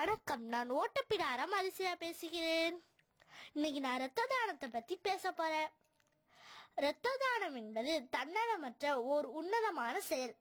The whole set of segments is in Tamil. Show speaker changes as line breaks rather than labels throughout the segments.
வணக்கம் நான் ஓட்டப்பிடாரம் அதிசயா பேசுகிறேன் இன்னைக்கு நான் இரத்த தானத்தை பத்தி பேச போறேன் இரத்த தானம் என்பது தன்னலமற்ற ஓர் உன்னதமான செயல்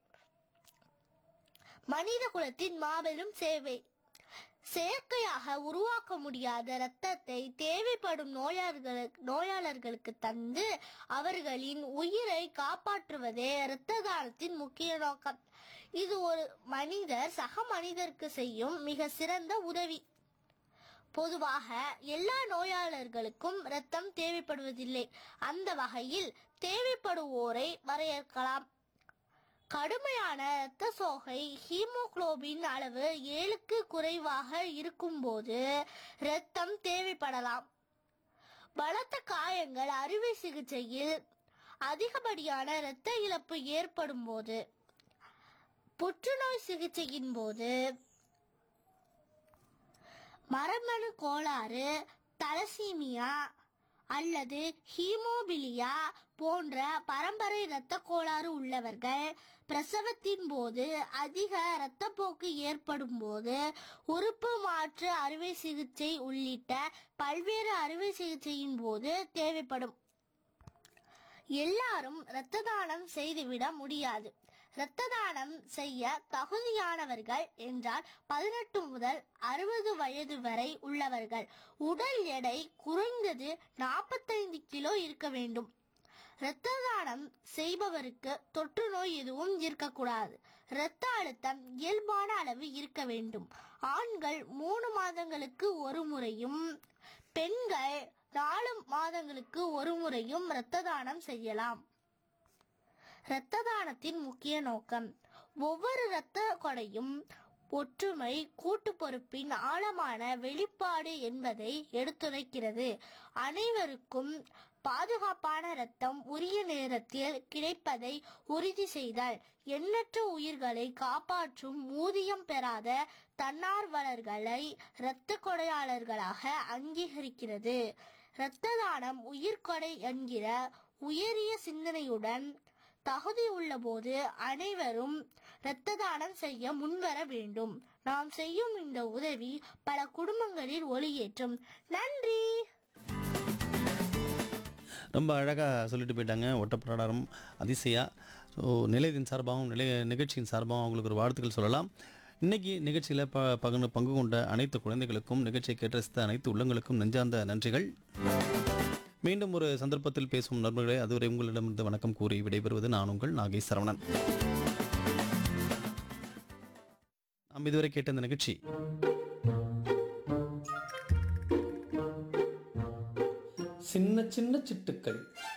மனித குலத்தின் மாபெரும் சேவை செயற்கையாக உருவாக்க முடியாத இரத்தத்தை தேவைப்படும் நோயாளர்களுக்கு நோயாளர்களுக்கு தந்து அவர்களின் உயிரை காப்பாற்றுவதே இரத்த தானத்தின் முக்கிய நோக்கம் இது ஒரு மனிதர் சக மனிதருக்கு செய்யும் மிக சிறந்த உதவி பொதுவாக எல்லா நோயாளர்களுக்கும் இரத்தம் தேவைப்படுவதில்லை அந்த வகையில் தேவைப்படுவோரை வரையறுக்கலாம் கடுமையான இரத்த சோகை ஹீமோகுளோபின் அளவு ஏழுக்கு குறைவாக இருக்கும்போது இரத்தம் தேவைப்படலாம் பலத்த காயங்கள் அறுவை சிகிச்சையில் அதிகப்படியான இரத்த இழப்பு ஏற்படும் போது புற்றுநோய் சிகிச்சையின் போது மரபணு கோளாறு தலசீமியா அல்லது ஹீமோபிலியா போன்ற பரம்பரை இரத்த கோளாறு உள்ளவர்கள் பிரசவத்தின் போது அதிக இரத்தப்போக்கு ஏற்படும் போது உறுப்பு மாற்று அறுவை சிகிச்சை உள்ளிட்ட பல்வேறு அறுவை சிகிச்சையின் போது தேவைப்படும் எல்லாரும் இரத்த தானம் செய்துவிட முடியாது இரத்த தானம் செய்ய தகுதியானவர்கள் என்றால் பதினெட்டு முதல் அறுபது வயது வரை உள்ளவர்கள் உடல் எடை குறைந்தது நாற்பத்தைந்து கிலோ இருக்க வேண்டும் இரத்த தானம் செய்பவருக்கு தொற்று நோய் எதுவும் இருக்கக்கூடாது இரத்த அழுத்தம் இயல்பான அளவு இருக்க வேண்டும் ஆண்கள் மூணு மாதங்களுக்கு ஒரு முறையும் பெண்கள் நாலு மாதங்களுக்கு ஒரு முறையும் இரத்த தானம் செய்யலாம் இரத்த தானத்தின் முக்கிய நோக்கம் ஒவ்வொரு இரத்த கொடையும் ஒற்றுமை கூட்டு பொறுப்பின் ஆழமான வெளிப்பாடு என்பதை எடுத்துரைக்கிறது அனைவருக்கும் பாதுகாப்பான இரத்தம் உரிய நேரத்தில் கிடைப்பதை உறுதி செய்தல் எண்ணற்ற உயிர்களை காப்பாற்றும் ஊதியம் பெறாத தன்னார்வலர்களை இரத்த கொடையாளர்களாக அங்கீகரிக்கிறது இரத்த தானம் உயிர்கொடை என்கிற உயரிய சிந்தனையுடன் தகுதி உள்ளபோது அனைவரும் இரத்த தானம் செய்ய முன்வர வேண்டும் நாம் செய்யும் இந்த உதவி பல குடும்பங்களில் ஒளியேற்றும் நன்றி
ரொம்ப அழகாக சொல்லிட்டு போயிட்டாங்க ஒட்டப்பிராடாரம் அதிசயா ஸோ நிலையத்தின் சார்பாகவும் நிலைய நிகழ்ச்சியின் சார்பாகவும் அவங்களுக்கு ஒரு வாழ்த்துக்கள் சொல்லலாம் இன்னைக்கு நிகழ்ச்சியில் ப பங்கு பங்கு கொண்ட அனைத்து குழந்தைகளுக்கும் நிகழ்ச்சியை கேட்டு ரசித்த அனைத்து உள்ளங்களுக்கும் நெஞ்சார்ந்த நன்றிகள் மீண்டும் ஒரு சந்தர்ப்பத்தில் பேசும் நண்பர்களே அதுவரை உங்களிடமிருந்து வணக்கம் கூறி விடைபெறுவது நான் உங்கள் நாகேஷ் சரவணன் நாம் இதுவரை கேட்ட இந்த நிகழ்ச்சி
சின்ன சின்ன சிட்டுக்கள்